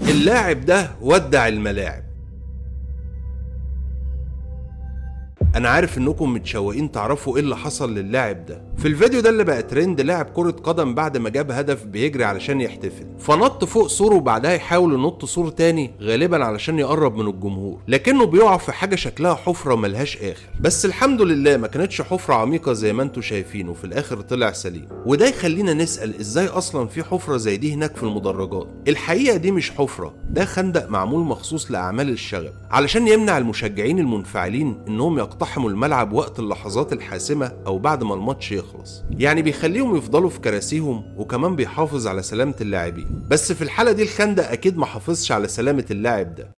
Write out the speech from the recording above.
اللاعب ده ودع الملاعب انا عارف انكم متشوقين تعرفوا ايه اللي حصل للاعب ده في الفيديو ده اللي بقى ترند لاعب كرة قدم بعد ما جاب هدف بيجري علشان يحتفل فنط فوق سور وبعدها يحاول ينط سور تاني غالبا علشان يقرب من الجمهور لكنه بيقع في حاجة شكلها حفرة ملهاش اخر بس الحمد لله ما كانتش حفرة عميقة زي ما انتم شايفين وفي الاخر طلع سليم وده يخلينا نسأل ازاي اصلا في حفرة زي دي هناك في المدرجات الحقيقة دي مش حفرة ده خندق معمول مخصوص لاعمال الشغب علشان يمنع المشجعين المنفعلين انهم يقتحموا الملعب وقت اللحظات الحاسمة او بعد ما الماتش يخلص يعني بيخليهم يفضلوا في كراسيهم وكمان بيحافظ على سلامة اللاعبين بس في الحالة دي الخندق اكيد ما حافظش على سلامة اللاعب ده